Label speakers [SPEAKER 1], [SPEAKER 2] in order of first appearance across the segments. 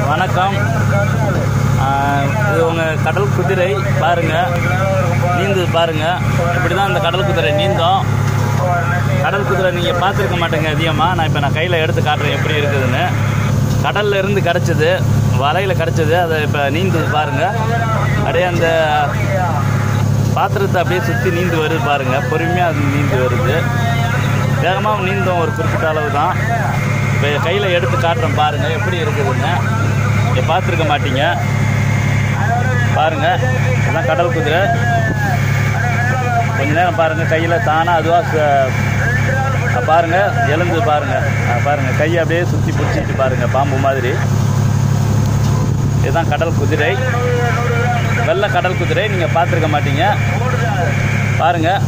[SPEAKER 1] வணக்கம் ஆஹ் இது உங்கள் கடல் குதிரை பாருங்கள் நீந்து பாருங்கள் இப்படி தான் இந்த கடல் குதிரை நீந்தும் கடல் குதிரை நீங்கள் பார்த்துருக்க மாட்டேங்க அதிகமாக நான் இப்போ நான் கையில் எடுத்து காட்டுறேன் எப்படி இருக்குதுன்னு கடல்ல இருந்து கிடச்சிது வலையில் கிடச்சிது அதை இப்போ நீந்து பாருங்கள் அப்படியே அந்த பாத்திரத்தை அப்படியே சுற்றி நீந்து வருது பாருங்கள் பொறுமையாக அது நீந்து வருது வேகமாக நீந்தும் ஒரு குறிப்பிட்ட அளவு தான் இப்போ கையில் எடுத்து காட்டுறேன் பாருங்கள் எப்படி இருக்குதுன்னு இதை பார்த்துருக்க மாட்டீங்க பாருங்கள் இதுதான் கடல் குதிரை கொஞ்ச நேரம் பாருங்கள் கையில் தானாக அதுவாக பாருங்கள் எழுந்து பாருங்கள் பாருங்கள் கையை அப்படியே சுற்றி பிடிச்சிட்டு பாருங்கள் பாம்பு மாதிரி இதுதான் கடல் குதிரை வெள்ளை கடல் குதிரை நீங்கள் பார்த்துருக்க மாட்டீங்க பாருங்கள்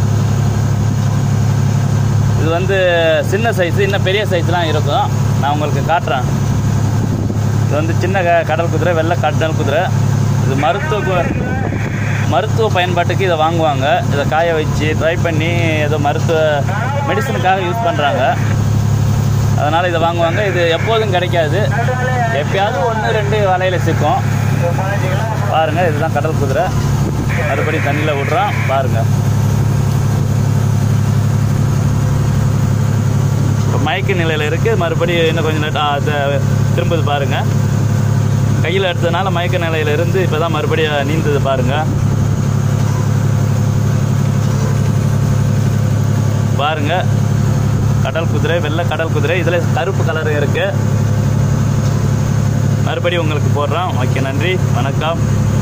[SPEAKER 1] இது வந்து சின்ன சைஸு இன்னும் பெரிய சைஸ்லாம் இருக்கும் நான் உங்களுக்கு காட்டுறேன் இது வந்து சின்ன க- கடல் குதிரை வெள்ளை கடல் குதிரை இது மருத்துவ கு- மருத்துவ பயன்பாட்டுக்கு இதை வாங்குவாங்க இதை காய வச்சு ட்ரை பண்ணி ஏதோ மருத்துவ மெடிசனுக்காக யூஸ் பண்ணுறாங்க அதனால் இதை வாங்குவாங்க இது எப்போதும் கிடைக்காது எப்பயாவது ஒன்று ரெண்டு வலையில் சிக்கும் பாருங்கள் இதுதான் கடல் குதிரை மறுபடியும் தண்ணியில் விட்றோம் பாருங்கள் இப்போ மயக்க நிலையில் இருக்குது மறுபடியும் இன்னும் கொஞ்சம் நேரம் அதை திரும்புது பாருங்கள் கையில் எடுத்ததுனால மயக்க நிலையில் இருந்து இப்போ தான் மறுபடியும் நீந்தது பாருங்கள் பாருங்கள் கடல் குதிரை வெள்ளை கடல் குதிரை இதில் கருப்பு கலர் இருக்குது மறுபடியும் உங்களுக்கு போடுறோம் ஓகே நன்றி வணக்கம்